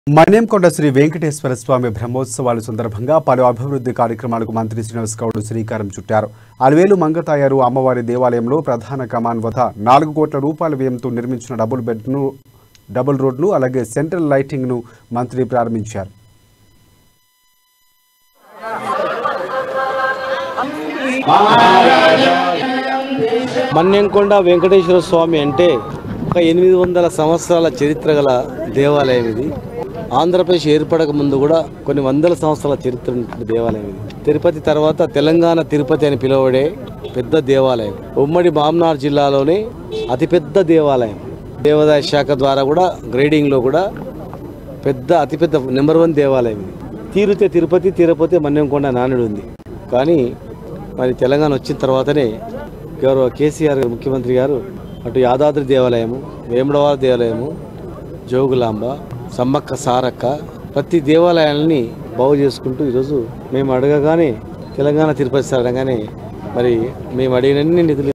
మన్యంకొండ శ్రీ వెంకటేశ్వర స్వామి బ్రహ్మోత్సవాల సందర్భంగా పలు అభివృద్ధి కార్యక్రమాలకు మంత్రి శ్రీనివాస్ గౌడ్ శ్రీకారం చుట్టారు అలవేలు మంగతాయారు అమ్మవారి దేవాలయంలో ప్రధాన కమాన్ వద్ద నాలుగు కోట్ల రూపాయల వ్యయంతో నిర్మించిన డబుల్ బెడ్ను డబుల్ రోడ్ను అలాగే సెంట్రల్ లైటింగ్ను మంత్రి ప్రారంభించారు మన్యంకొండ వెంకటేశ్వర స్వామి అంటే ఒక ఎనిమిది వందల సంవత్సరాల చరిత్ర గల దేవాలయం ఇది ఆంధ్రప్రదేశ్ ఏర్పడక ముందు కూడా కొన్ని వందల సంవత్సరాల చరిత్ర ఉన్నటువంటి దేవాలయం ఇది తిరుపతి తర్వాత తెలంగాణ తిరుపతి అని పిలువబడే పెద్ద దేవాలయం ఉమ్మడి మామ్నార్ జిల్లాలోనే అతిపెద్ద దేవాలయం దేవాదాయ శాఖ ద్వారా కూడా గ్రేడింగ్లో కూడా పెద్ద అతిపెద్ద నెంబర్ వన్ దేవాలయం ఇది తీరుతే తిరుపతి తిరుపతి మన్యంకొండ నానుడు ఉంది కానీ మరి తెలంగాణ వచ్చిన తర్వాతనే గౌరవ కేసీఆర్ గారు ముఖ్యమంత్రి గారు అటు యాదాద్రి దేవాలయము వేముడవాడ దేవాలయము జోగులాంబ సమ్మక్క సారక్క ప్రతి దేవాలయాలని బాగు చేసుకుంటూ ఈరోజు మేము అడగగానే తెలంగాణ తిరుపతి సార్ అనగానే మరి మేము అడిగినన్ని నిధులు